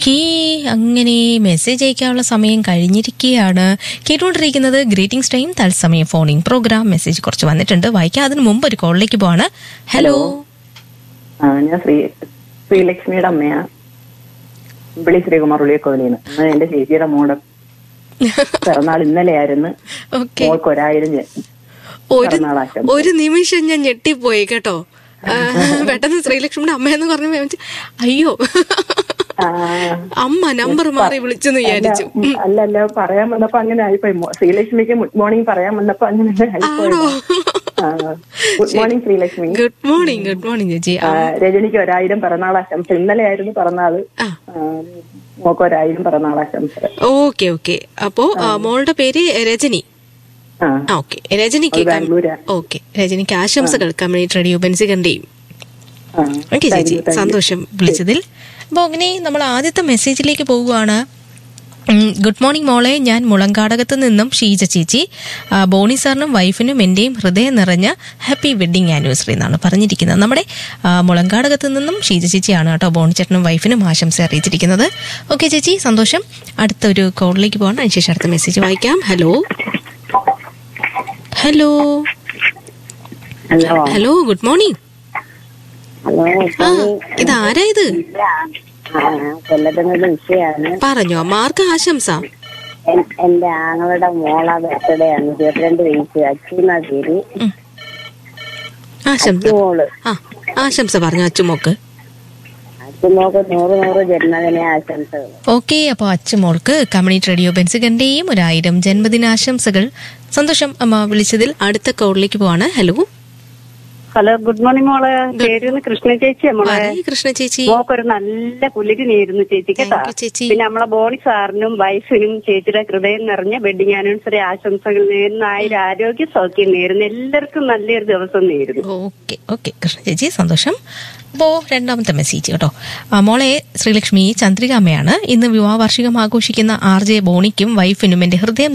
Okay അങ്ങനെ message അയക്കാനുള്ള സമയം കഴിഞ്ഞിരിക്കുകയാണ് കേട്ടുകൊണ്ടിരിക്കുന്നത് ഗ്രീറ്റിംഗ്സ് ടൈം തത്സമയം ഫോണിംഗ് പ്രോഗ്രാം മെസ്സേജ് കുറച്ച് വന്നിട്ടുണ്ട് വായിക്കാം അതിന് മുമ്പ് ഒരു കോളിലേക്ക് പോവാണ് ഹലോ ആ, ഞാൻ ശ്രീ ശ്രീലക്ഷ്മിയുടെ അമ്മയാ വിളി ശ്രീകുമാർ ഉള്ളിയക്കോലിന്ന് ഇന്ന് എന്റെ ചേച്ചിയുടെ മോടെ പിറന്നാൾ ഇന്നലെയായിരുന്നു ഓക്കെ മോൾക്ക് ഒരായിരം ജ- ഒരു പിറന്നാളാശംസ. ഒരു നിമിഷം ഞാൻ ഞെട്ടിപ്പോയി കേട്ടോ ആ, പെട്ടെന്ന് ശ്രീലക്ഷ്മിയുടെ അമ്മയെന്ന് പറഞ്ഞു ഞാൻ വിചാരിച്ചു, അയ്യോ ആ, അമ്മ നമ്പർ മാറി വിളിച്ചെന്ന് വിചാരിച്ചു ഉം, അല്ല അല്ല പറയാൻ വന്നപ്പോ അങ്ങനെ ആയിപ്പോയി മോ- ശ്രീലക്ഷ്മിക്ക് ഗുഡ് മോർണിംഗ് പറയാൻ വന്നപ്പോ അങ്ങനെ ആയിപ്പോയി ആണോ good morning Sreelakshmi good morning good morning ചേച്ചി ആ, രജനിക്ക് ഒരായിരം പിറന്നാൾ ആശംസ ഇന്നലെയായിരുന്നു പിറന്നാള് ആ. ആ, മോക്ക് ഒരായിരം പിറന്നാൾ ആശംസ ഓക്കെ ഓക്കെ അപ്പോ ആ, മോളുടെ പേര് രജനി ആ ആ ഓക്കെ രജനിക്ക് അവൾ ബാംഗ്ലൂരാ. ഓക്കെ രജനിക്ക് ആശംസകൾ കമ്മ്യൂണിറ്റി റേഡിയോ ബെൻസികന്റെയും ആ ഓക്കെ Thank ചേച്ചി you, thank you. സന്തോഷം വിളിച്ചതിൽ അപ്പോൾ അങ്ങനെ നമ്മൾ ആദ്യത്തെ മെസ്സേജിലേക്ക് പോവുകയാണ് ഉം, ഗുഡ് മോർണിംഗ് മോളെ ഞാൻ മുളങ്കാടകത്ത് നിന്നും ഷീജ ചേച്ചി ആ, ബോണി സാറിനും വൈഫിനും എൻ്റെയും ഹൃദയം നിറഞ്ഞ ഹാപ്പി വെഡ്ഡിങ് ആനിവേഴ്സറി എന്നാണ് പറഞ്ഞിരിക്കുന്നത് നമ്മുടെ ആ, മുളങ്കാടകത്ത് നിന്നും ഷീജ ചേച്ചിയാണ് കേട്ടോ ബോണി ചേട്ടനും വൈഫിനും ആശംസ അറിയിച്ചിരിക്കുന്നത് ഓക്കെ ചേച്ചി സന്തോഷം അടുത്ത ഒരു കോളിലേക്ക് പോകണം അതിനുശേഷം അടുത്ത മെസ്സേജ് വായിക്കാം hello hello hello hello good morning hello ആ ഇത് ആരാ ഇത് ആ, കൊല്ലത്തുനിന്ന് വിഷയാണ് പറഞ്ഞോ മാർക്ക് ആശംസ എൻ- എന്റെ ആങ്ങളുടെ മോള ബർത്ത്ഡേ ആണ് ഇരുപത്തിരണ്ട് വയസ്സ് അച്ഛന പേര് ഉം. ആശംസ മോള് ആ ആശംസ പറഞ്ഞു അച്ചുമോക്ക് അച്ഛമോക്ക് നൂറ് നൂറ് ജന്മദിന ആശംസകൾ ഓക്കെ അപ്പോൾ അച്ചുമോൾക്ക് കമ്മ്യൂണിറ്റി റേഡിയോ ബെൻസികന്റെയും ഒരു ആയിരം ജന്മദിനാശംസകൾ സന്തോഷം അമ്മ വിളിച്ചതിൽ അടുത്ത കോളിലേക്ക് പോവാണ് ഹലോ ഹലോ ഗുഡ് മോർണിംഗ് മോളെ പേര് കൃഷ്ണ ചേച്ചിയാ മോളെ പറയ് കൃഷ്ണ ചേച്ചി മോക്കൊരു നല്ല പുലികിനിയായിരുന്നു ചേച്ചി കേട്ടാ Thank you, ചേച്ചി. പിന്നെ നമ്മളെ ബോണി സാറിനും വൈഫിനും ചേച്ചിയുടെ ഹൃദയം നിറഞ്ഞ വെഡിങ് ആനിവേഴ്സറി ആശംസകൾ നേരുന്ന ആയിരം ആരോഗ്യ സൗഖ്യം നേരുന്നു എല്ലാവർക്കും നല്ലൊരു ദിവസം നേരുന്നു ഓക്കെ ഓക്കെ കൃഷ്ണ ചേച്ചി സന്തോഷം അപ്പോൾ രണ്ടാമത്തെ മെസ്സേജ് കേട്ടോ ആ, മോളെ ശ്രീലക്ഷ്മി ചന്ദ്രികാമ്മയാണ് ഇന്ന് വിവാഹ വാർഷികം ആഘോഷിക്കുന്ന ആർ ജെ ബോണിക്കും വൈഫിനും എൻ്റെ ഹൃദയം